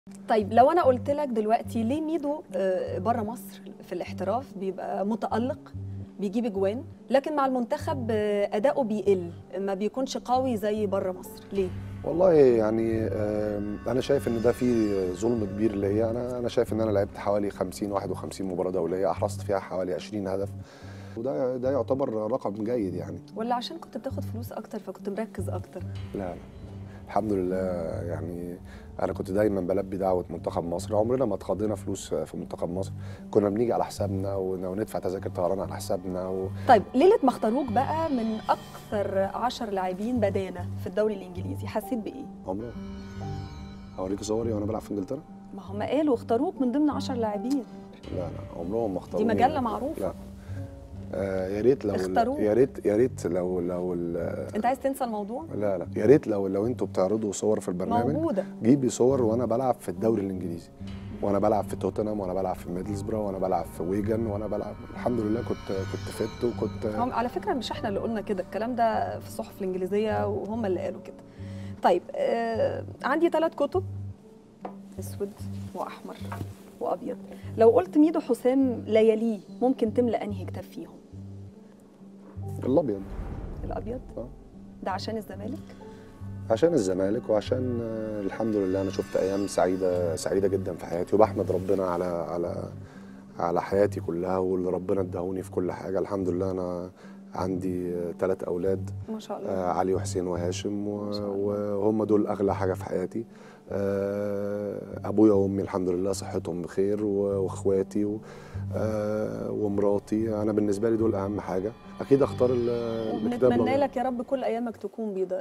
طيب لو انا قلت لك دلوقتي ليه ميدو بره مصر في الاحتراف بيبقى متالق بيجيب اجوان لكن مع المنتخب آه، اداؤه بيقل ما بيكونش قوي زي بره مصر ليه والله يعني آم، انا شايف ان ده فيه ظلم كبير ليا انا انا شايف ان انا لعبت حوالي 50 51 مباراه دوليه احرزت فيها حوالي 20 هدف وده ده يعتبر رقم جيد يعني ولا عشان كنت بتاخد فلوس اكتر فكنت مركز اكتر لا لا الحمد لله يعني انا كنت دايما بلبي دعوه منتخب مصر عمرنا ما اتخضينا فلوس في منتخب مصر كنا بنيجي على حسابنا ون- وندفع تذاكر طيران على حسابنا و... طيب ليله ما اختاروك بقى من اكثر 10 لاعبين بدانه في الدوري الانجليزي حسيت بايه عمرنا اوريك صوري وانا بلعب في انجلترا ما هم قالوا اختاروك من ضمن 10 لاعبين لا لا عمرهم ما دي اختاروني مجله معروفه لا آه يا ريت لو اختاروه. يا ريت يا ريت لو لو ال- انت عايز تنسى الموضوع لا لا يا ريت لو لو انتوا بتعرضوا صور في البرنامج موجوده جيبي صور وانا بلعب في الدوري الانجليزي وانا بلعب في توتنهام وانا بلعب في ميدلسبرا وانا بلعب في ويجن وانا بلعب الحمد لله كنت كنت فت وكنت هم على فكره مش احنا اللي قلنا كده الكلام ده في الصحف الانجليزيه وهم اللي قالوا كده طيب آه عندي ثلاث كتب اسود واحمر وابيض لو قلت ميدو حسام لياليه ممكن تملا انهي كتاب فيهم الابيض الابيض آه. ده عشان الزمالك عشان الزمالك وعشان آه، الحمد لله انا شفت ايام سعيده سعيده جدا في حياتي وبحمد ربنا على على على حياتي كلها واللي ربنا اداهوني في كل حاجه الحمد لله انا عندي ثلاث اولاد ما شاء الله آه، علي وحسين وهاشم و- ما شاء الله. وهم دول اغلى حاجه في حياتي آه، ابويا وامي الحمد لله صحتهم بخير و- واخواتي و- آه، ومراتي انا بالنسبه لي دول اهم حاجه اكيد اختار ال- الكتاب ونتمنى الأبيض. لك يا رب كل ايامك تكون بيضاء